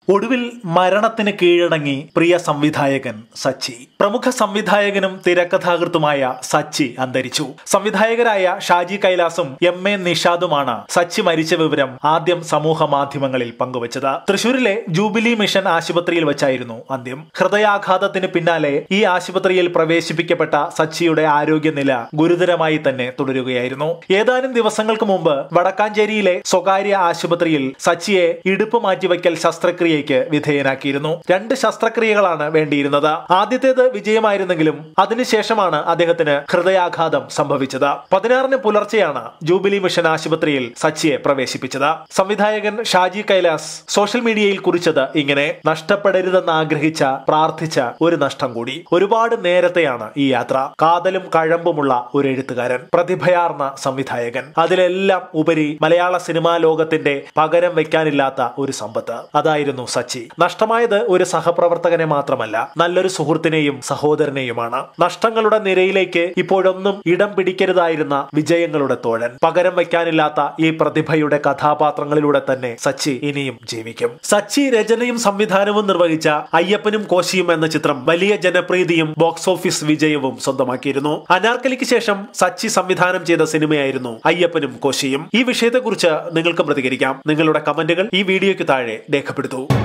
ഒടുവിൽ മരണത്തിന് കീഴടങ്ങി പ്രിയ സംവിധായകൻ സച്ചി പ്രമുഖ സംവിധായകനും തിരക്കഥാകൃത്തുമായ സച്ചി അന്തരിച്ചു സംവിധായകരായ ഷാജി കൈലാസും എം എ നിഷാദുമാണ് സച്ചി മരിച്ച വിവരം ആദ്യം സമൂഹ മാധ്യമങ്ങളിൽ പങ്കുവച്ചത് തൃശൂരിലെ ജൂബിലി മിഷൻ ആശുപത്രിയിൽ വെച്ചായിരുന്നു അന്ത്യം ഹൃദയാഘാതത്തിന് പിന്നാലെ ഈ ആശുപത്രിയിൽ പ്രവേശിപ്പിക്കപ്പെട്ട സച്ചിയുടെ ആരോഗ്യനില ഗുരുതരമായി തന്നെ തുടരുകയായിരുന്നു ഏതാനും ദിവസങ്ങൾക്ക് മുമ്പ് വടക്കാഞ്ചേരിയിലെ സ്വകാര്യ ആശുപത്രിയിൽ സച്ചിയെ ഇടുപ്പ് മാറ്റിവയ്ക്കൽ ശസ്ത്രക്രിയയ്ക്ക് വിധേയനാക്കിയിരുന്നു രണ്ട് ശസ്ത്രക്രിയകളാണ് വേണ്ടിയിരുന്നത് ആദ്യത്തേത് വിജയമായിരുന്നെങ്കിലും അതിനുശേഷമാണ് അദ്ദേഹത്തിന് ഹൃദയാഘാതം സംഭവിച്ചത് പതിനാറിന് പുലർച്ചെയാണ് ജൂബിലി മിഷൻ ആശുപത്രിയിൽ സച്ചിയെ പ്രവേശിപ്പിച്ചത് സംവിധായകൻ ഷാജി കൈലാസ് സോഷ്യൽ മീഡിയയിൽ കുറിച്ചത് ഇങ്ങനെ നഷ്ടപ്പെടരുതെന്ന് ആഗ്രഹിച്ച പ്രാർത്ഥിച്ച ഒരു നഷ്ടം കൂടി ഒരുപാട് നേരത്തെയാണ് ഈ യാത്ര കാതലും കഴമ്പുമുള്ള ഒരു എഴുത്തുകാരൻ പ്രതിഭയാർന്ന സംവിധായകൻ അതിലെല്ലാം ഉപരി മലയാള സിനിമാ ലോകത്തിന്റെ പകരം വെക്കാനില്ലാത്ത ഒരു സമ്പത്ത് അതായിരുന്നു സച്ചി നഷ്ടമായത് ഒരു സഹപ്രവർത്തകനെ മാത്രമല്ല നല്ലൊരു സുഹൃത്തിനെയും സഹോദരനെയുമാണ് നഷ്ടങ്ങളുടെ നിരയിലേക്ക് ഇപ്പോഴൊന്നും ഇടം പിടിക്കരുതായിരുന്ന വിജയങ്ങളുടെ തോഴൻ പകരം വയ്ക്കാനില്ലാത്ത ഈ പ്രതിഭയുടെ കഥാപാത്രങ്ങളിലൂടെ തന്നെ സച്ചി ഇനിയും ജീവിക്കും സച്ചി രചനയും സംവിധാനവും നിർവഹിച്ച അയ്യപ്പനും കോശിയും എന്ന ചിത്രം വലിയ ജനപ്രീതിയും ബോക്സ് ഓഫീസ് വിജയവും സ്വന്തമാക്കിയിരുന്നു അനാർക്കലിക്ക് ശേഷം സച്ചി സംവിധാനം ചെയ്ത സിനിമയായിരുന്നു അയ്യപ്പനും കോശിയും ഈ വിഷയത്തെക്കുറിച്ച് നിങ്ങൾക്ക് പ്രതികരിക്കാം നിങ്ങളുടെ കമന്റുകൾ ഈ വീഡിയോയ്ക്ക് താഴെ രേഖപ്പെടുത്തൂ